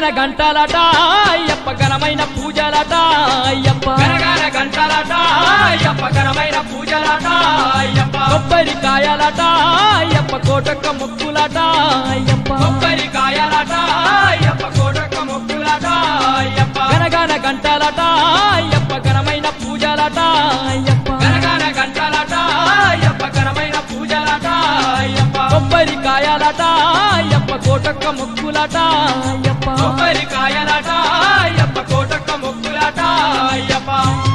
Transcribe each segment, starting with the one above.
గంటలట అయ్యప్ప ఘనమైన పూజలట అయ్యప్ప గనగన గంటలట అయ్యప్ప ఘనమైన పూజలట అయ్యప్ప కొబ్బరికాయలట అయ్యప్ప కోటక్క ముక్కులట అయ్యప్ప కొబ్బరికాయలట అయ్యప్ప కోటక్క మొక్కులట అయ్యప్ప గనగన గంటలట అయ్యప్ప ఘనమైన పూజలట అయ్యప్ప గనగన గంటలట అయ్యప్ప ఘనమైన పూజలట అయ్యప్ప కొబ్బరికాయలట అయ్యప్ప కోటక్క ముక్కులట అయ్యప్ప కొబ్బరికాయలట అయ్యప్ప కోటక్క మొక్కులట అయ్యప్ప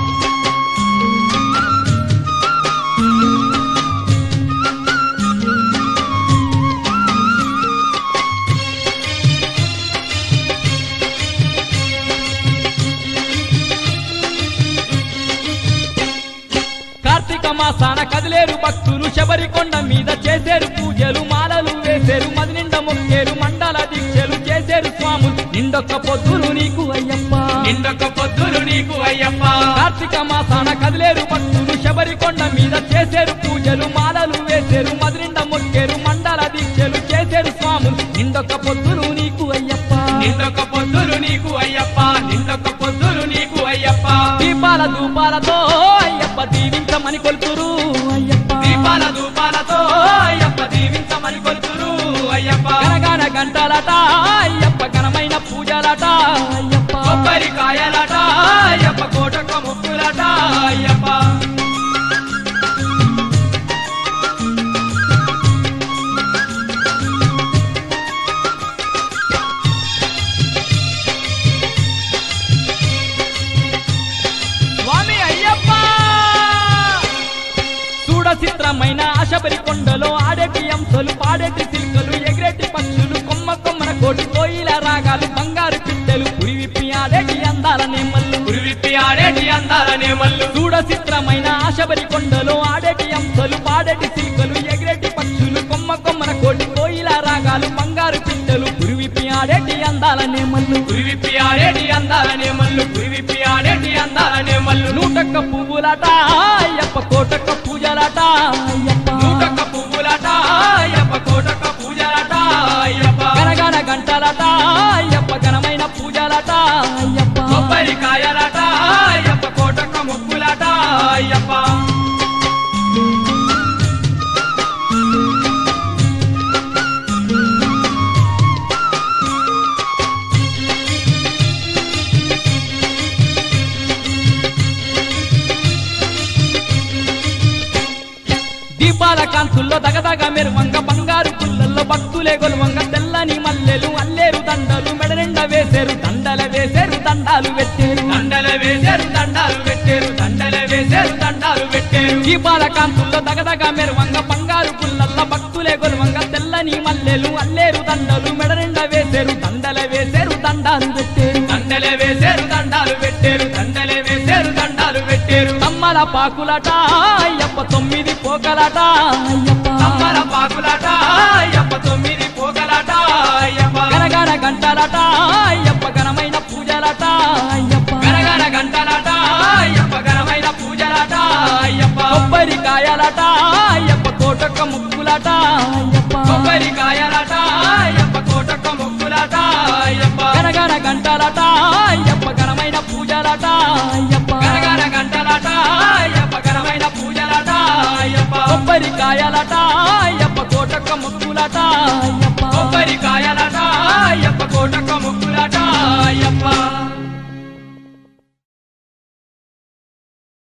కార్తీక మాసాన కదిలేరు భక్తులు శబరికొండ మీద చేసేరు పూజలు మాలలు వేసేరు మది నిండా మొక్కేరు మండల దీక్షలు చేసేరు స్వాములు నిండొక్క పొద్దులు నీకు అయ్యప్ప నిండొక్క పొద్దులు నీకు అయ్యప్ప కార్తీక మాసాన కదిలేరు భక్తులు శబరికొండ మీద చేసేరు పూజలు మాలలు వేసేరు మది నిండా మొక్కేరు మండల దీక్షలు చేసేరు స్వాములు నిండొక్క పొద్దులు నీకు అయ్యప్ప నిండొక్క పొద్దులు నీకు అయ్యప్ప నిండొక్క పొద్దులు నీకు అయ్యప్ప దీపాల ధూపాలతో అయ్యప్ప దీవించమని కొలుతురు అయ్యప్ప దీపాల ధూపాలతో అయ్యప్ప దీవించమని కొలుతురు అయ్యప్ప గనగన గంటలట అయ్యప్ప ఘనమైన పూజలట అయ్యప్ప కొబ్బరికాయలట అయ్యప్ప కోటక్క ముక్కులట అయ్యప్ప స్వామి అయ్యప్ప చూడ చిత్రమైన శబరి కొండలో ఆడేటి అంశలు పాడేటి సిల్కలు ఎగిరేటి పక్షులు కొమ్మ కొమ్మన కోటి కోయిల రాగాలు బంగారు పిట్టెలు పురి విప్పి ఆడేటి అందాల నేమల్లు ఉరివిప్పి ఆడేటి అందాలనే మల్లు చూడ చిత్రమైన శబరి కొండలో ఆడేటి అంశలు పాడేటి సిల్కలు ఎగిరేటి పక్షులు కొమ్మ కొమ్మన కోటి కోయిల రాగాలు బంగారు పిట్టెలు పురి విప్పి ఆడేటి అందాల నేమల్లు ఉరివిప్పి ఆడేటి అందాలనే మల్లు ఉరివిప్పి ఆడేటి అందాలనే మల్లు నూటొక్క పువ్వులట అయ్యప్ప కోటొక్క పూజలట అయ్యప్ప నూటొక్క పువ్వులట అయ్యప్ప కోటక్క పూజలట అయ్యప్ప గనగన గంటలట అయ్యప్ప ఘనమైన పూజలట అయ్యప్ప కొబ్బరికాయలట అయ్యప్ప కోటక్క ముక్కులట అయ్యప్ప దీపాల కాంతుల్లో దగదగ మెరువంగ బంగారు పుల్లల్లో భక్తులే గొలువంగ తెల్లని మల్లెలు అల్లేరు దండలు మెడనిండ వేసేరు దండల వేసేరు దండాలు పెట్టేరు దండల వేశారు దండాలు పెట్టారు దండల వేశారు దండాలు పెట్టారు దీపాల కాంతుల్లో దగదగ మెరువంగ బంగారు పుల్లల్ల భక్తులే గొలువంగ తెల్లని మల్లెలు అల్లేరు దండలు మెడనిండ వేసేరు దండల వేసేరు దండాలు పెట్టేరు దండల వేశారు దండాలు పెట్టారు దండల వేశారు దండాలు పెట్టారు తమ్మల పాకులట అయ్యప్ప తొమ్మిది పోకలట అయ్యప్ప తమ్మల పాకులట అయ్యప్ప తొమ్మిది పోగలట అయ్యప్ప గనగన గంటలట అయ్యప్ప ఘనమైన పూజలట అయ్యప్ప గనగన గంటలట అయ్యప్ప ఘనమైన పూజలట అయ్యప్ప కొబ్బరికాయలట అయ్యప్ప కోటొక్క ముక్కులట అయ్యప్ప కొబ్బరికాయలట అయ్యప్ప కోటక్క మొక్కులట అయ్యప్ప గనగన గంటలట అయ్యప్ప ఘనమైన పూజలట అయ్యప్ప గనగన గంటలట అయ్యప్ప ఘనమైన పూజలట అయ్యప్ప కొబ్బరికాయలట అయ్యప్ప కోటొక్క ముక్కులట అయ్యప్ప